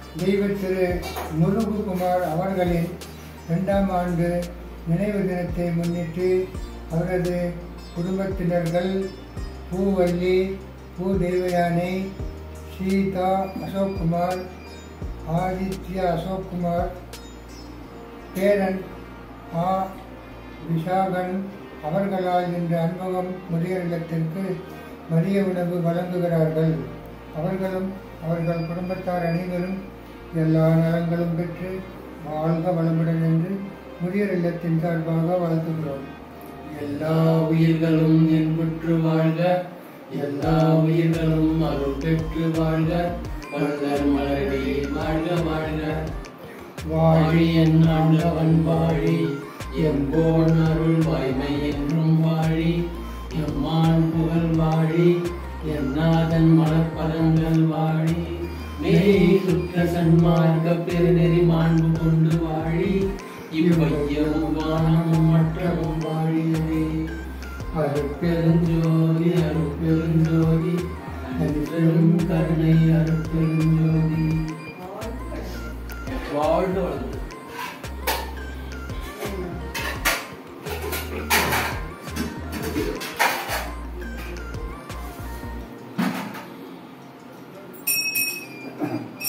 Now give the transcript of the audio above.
தெய்வ திரு முருகுகுமார் அவர்களின் இரண்டாம் ஆண்டு நினைவு தினத்தை முன்னிட்டு அவரது குடும்பத்தினர்கள் பூவல்லி பூ தெய்வயானை சீதா அசோக்குமார் ஆதித்யா அசோக்குமார் பேரன் ஆ விஷாகன் அவர்களால் இன்று அன்பகம் முதியோர் இல்லத்திற்கு மதிய உணவு வழங்குகிறார்கள் அவர்களும் அவர்கள் குடும்பத்தார் அனைவரும் எல்லா நலங்களும் பெற்று வாழ்க வளமுடன் என்று முதியோர் இல்லத்தின் சார்பாக வாழ்த்துகிறோம் எல்லா உயிர்களும் என்புற்று வாழ்க எல்லா உயிர்களும் அருள் பெற்று வாழ்க வள்ளல் மலரடி வாழ்க வாழ்க வாழி என் ஆண்டவன் வாழி எம்போன் அருள் வாய்மை என்றும் வாழி எம்மான் புகழ் வாழி என்னாதன் மலப்பதங்கள் வாழி மெய் சுற்ற சன்மார்க்க பெருநெறி மாண்பு கொண்டு வாழி இவ்வையமும் வானமும் மற்றமும் வாழியவே அருட்பெருஞ்சோதி அருட்பெருஞ்சோதி அருட்பெரும் கருணை அருட்பெருஞ்சோதி வாழ்க வளர்ந்து Thank